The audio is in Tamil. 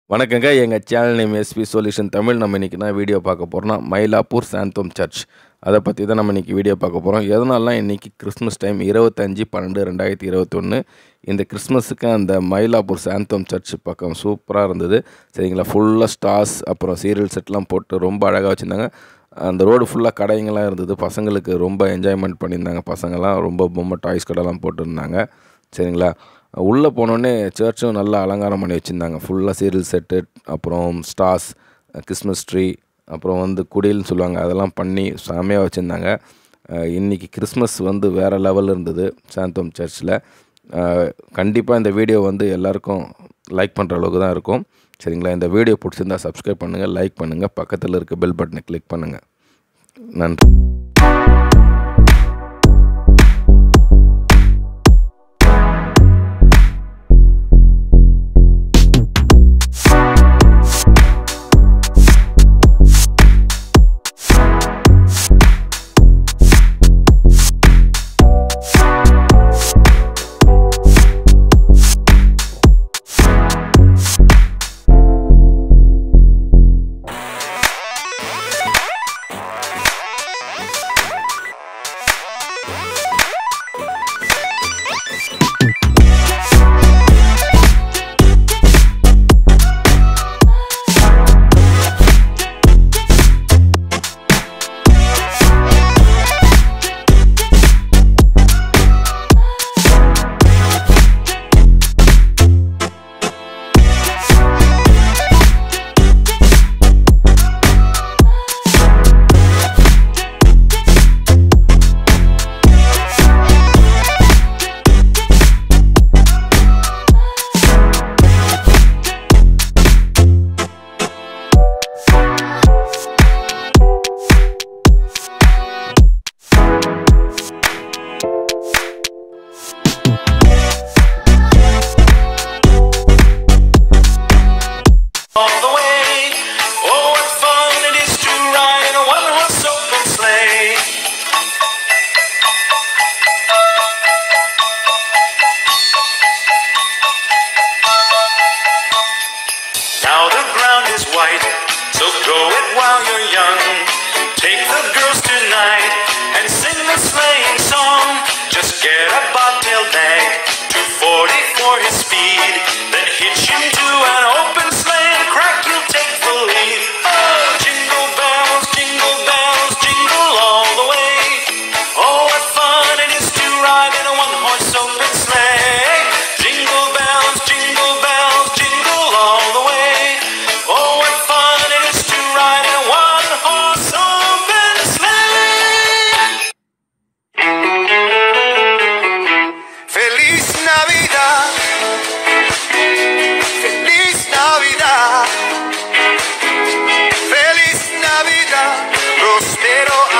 வணக்கங்க எங்கள் channel name SP solution Tamil நம்ம இன்றைக்கி தான் வீடியோ பார்க்க போகிறோம்னா மயிலாப்பூர் சாந்தோம் சர்ச் அதை பற்றி தான் நம்ம இன்றைக்கி வீடியோ பார்க்க போகிறோம் எதனாலலாம் இன்றைக்கி கிறிஸ்மஸ் டைம் இருபத்தஞ்சி பன்னெண்டு ரெண்டாயிரத்தி இருபத்தொன்று இந்த கிறிஸ்மஸுக்கு அந்த மயிலாப்பூர் சாந்தோம் சர்ச் பக்கம் சூப்பராக இருந்தது சரிங்களா ஃபுல்லாக ஸ்டார்ஸ் அப்புறம் சீரியல் செட்லாம் போட்டு ரொம்ப அழகாக வச்சுருந்தாங்க அந்த ரோடு ஃபுல்லாக கடைங்களாம் இருந்தது பசங்களுக்கு ரொம்ப என்ஜாய்மெண்ட் பண்ணியிருந்தாங்க பசங்கள்லாம் ரொம்ப பொம்மை டாய்ஸ் கடைலாம் போட்டிருந்தாங்க சரிங்களா உள்ளே போனோடனே சர்ச்சும் நல்லா அலங்காரம் பண்ணி வச்சுருந்தாங்க ஃபுல்லாக சீரியல் செட்டு அப்புறம் ஸ்டார்ஸ் கிறிஸ்மஸ் ட்ரீ அப்புறம் வந்து குடில்னு சொல்லுவாங்க அதெல்லாம் பண்ணி செமையாக வச்சுருந்தாங்க இன்றைக்கி கிறிஸ்மஸ் வந்து வேறு லெவலில் இருந்தது சாந்தோம் சர்ச்சில் கண்டிப்பாக இந்த வீடியோ வந்து எல்லாருக்கும் லைக் பண்ணுற அளவுக்கு தான் இருக்கும் சரிங்களா இந்த வீடியோ பிடிச்சிருந்தா சப்ஸ்கிரைப் பண்ணுங்கள் லைக் பண்ணுங்கள் பக்கத்தில் இருக்க பெல் பட்டனை கிளிக் பண்ணுங்கள் நன்றி all the way. Oh, what fun it is to ride in a one-horse open sleigh. Now the ground is white, so go it while you're young. Take the girls tonight and sing the sleighing song. Just get a bobtail bag, 240 for his speed. Then hitch him to an open sleigh and crack, you'll take the lead. Oh, jingle bells, jingle bells, jingle all the way. Oh, what fun it is to ride in a one-horse open sleigh. Jingle bells, jingle bells, jingle all the way. Oh, what fun it is to ride in a one-horse open sleigh. Feliz Navidad. Feliz Navidad. Feliz Navidad. Prospero